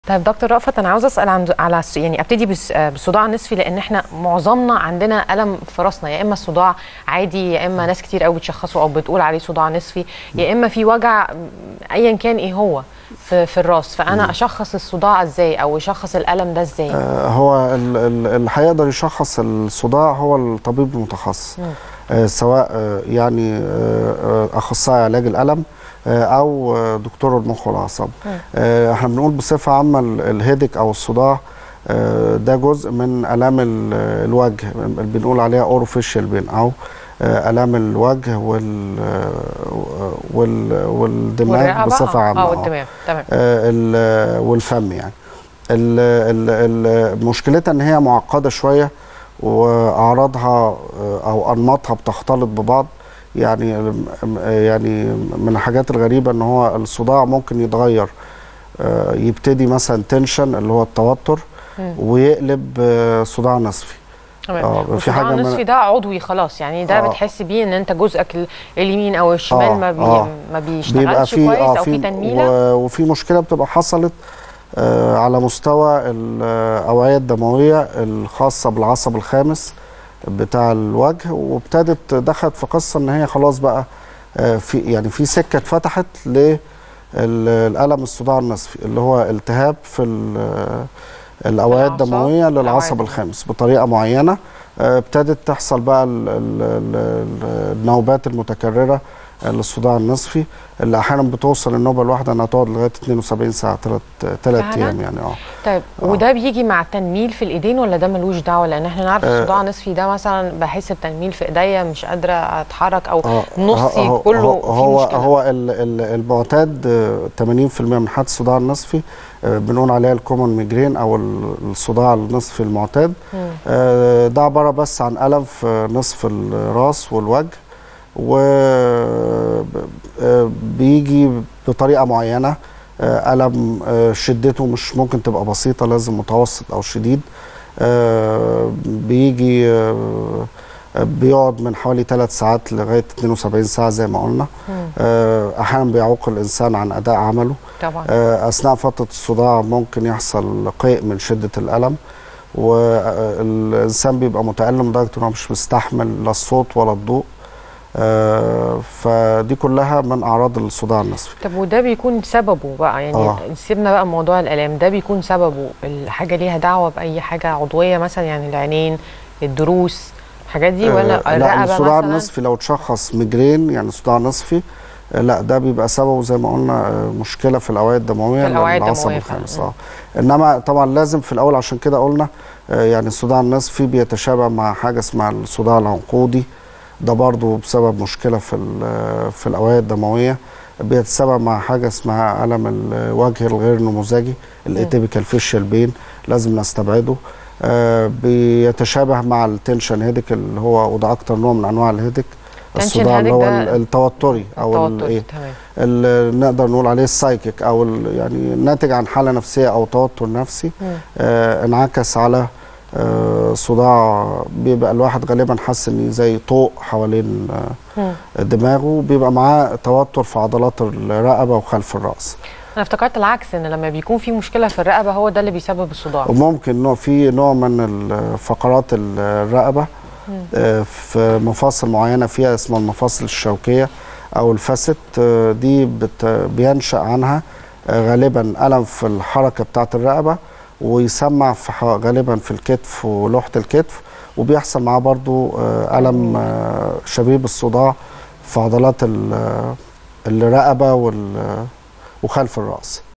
طيب دكتور رأفت انا عاوز اسال عن على الس- يعني ابتدي بس- آه، بالصداع النصفي لان احنا معظمنا عندنا الم في راسنا يا اما صداع عادي يا اما ناس كتير قوي بتشخصه او بتقول عليه صداع نصفي يا اما في وجع م، ايا كان ايه هو في, في الراس فانا اشخص الصداع ازاي او اشخص الالم ده ازاي آه، هو ال- ال- اللي هيقدر يشخص الصداع هو الطبيب المتخصص آه، سواء آه، يعني آه، آه، اخصائي علاج الالم آه، او آه، دكتور المخ والاعصاب آه، احنا بنقول بصفه عامه ال- الهيدك او الصداع آه، ده جزء من الام ال- الوجه اللي بنقول عليها اوروفيشال بين او آه، الام الوجه وال وال والدماغ والرقبة؟ بصفه آه، عامه اه آه. والدماغ تمام آه، ال- والفم يعني ال- ال- ال- مشكلتها ان هي معقده شويه واعراضها آه، او انماطها بتختلط ببعض يعني م- يعني من الحاجات الغريبه ان هو الصداع ممكن يتغير آه، يبتدي مثلا تنشن اللي هو التوتر ويقلب آه، صداع نصفي تمام آه، في والصداع حاجة من- النصفي ده عضوي خلاص يعني ده آه. بتحس بيه ان انت جزءك ال- اليمين او الشمال آه، ما, بي آه. ما بيشتغلش كويس او في تنميله و- وفي مشكله بتبقى حصلت آه، على مستوى الاوعيه الدمويه الخاصه بالعصب الخامس بتاع الوجه وابتدت دخلت في قصه ان هي خلاص بقى آه، في يعني في سكه اتفتحت للالم الصداع النصفي اللي هو التهاب في ال- الاوعيه الأعصاب، الدمويه الأوعية للعصب الدموية. الخامس بطريقه معينه آه، ابتدت تحصل بقى ال- ال- ال- النوبات المتكرره للصداع النصفي اللي احيانا بتوصل النوبه الواحده انها تقعد لغايه 72 ساعه ثلاث ثلاث فعلاً؟ ايام يعني اه طيب وده بيجي مع التنميل في الايدين ولا ده ملوش دعوه لان احنا نعرف الصداع النصفي ده مثلا بحس بتنميل في ايديا مش قادره اتحرك او آه، نصي هو- كله هو فيه هو, مشكله هو ال- ال- المعتاد آه، 80% من حالات الصداع النصفي آه، بنقول عليها الكومون ميجرين او ال- الصداع النصفي المعتاد آه، ده عباره بس عن الم في نصف الراس والوجه وبيجي بطريقه معينه آه، الم آه، شدته مش ممكن تبقى بسيطه لازم متوسط او شديد آه، بيجي آه، بيقعد من حوالي 3 ساعات لغايه 72 ساعه زي ما قلنا آه، احيانا بيعوق الانسان عن اداء عمله طبعا آه، اثناء فتره الصداع ممكن يحصل قيء من شده الالم والانسان بيبقى متالم لدرجه انه مش مستحمل لا الصوت ولا الضوء آه، فدي كلها من اعراض الصداع النصفي طب وده بيكون سببه بقى يعني آه. سيبنا بقى موضوع الالام ده بيكون سببه الحاجه ليها دعوه باي حاجه عضويه مثلا يعني العينين الضروس الحاجات دي ولا آه، لا الرقبه الصداع مثلا النصفي لو تشخص ميجرين يعني صداع نصفي آه، لا ده بيبقى سببه زي ما قلنا آه، مشكله في الاوعيه الدمويه في الأوعية للعصب الدموية الخامس فعلاً. اه انما طبعا لازم في الاول عشان كده قلنا آه، يعني الصداع النصفي بيتشابه مع حاجه اسمها الصداع العنقودي ده برضو بسبب مشكله في ال- في الاوعيه الدمويه بيتسبب مع حاجه اسمها الم الوجه الغير نموذجي الاتيبيكال فيشل بين لازم نستبعده آه، بيتشابه مع التنشن هيدك اللي هو وده اكتر نوع من انواع الهيدك tension الصداع اللي headache هو ده ال- التوتري او ال- التوتر ايه تمام اللي نقدر نقول عليه السايكيك او ال- يعني ناتج عن حاله نفسيه او توتر نفسي آه انعكس على آه صداع بيبقى الواحد غالبا حاسس ان زي طوق حوالين مم. آه دماغه بيبقى معاه توتر في عضلات الرقبه وخلف الراس انا افتكرت العكس ان لما بيكون في مشكله في الرقبه هو ده اللي بيسبب الصداع وممكن نوع في نوع من ال- فقرات الرقبه آه، في مفاصل معينه فيها اسمها المفاصل الشوكيه او الفاسد آه، دي بت بينشا عنها آه، غالبا الم في الحركه بتاعه الرقبه ويسمع في ح- غالبا في الكتف ولوحه الكتف وبيحصل معاه برضو آه، الم آه، شبيه بالصداع في عضلات ال- الرقبه وال- وخلف الراس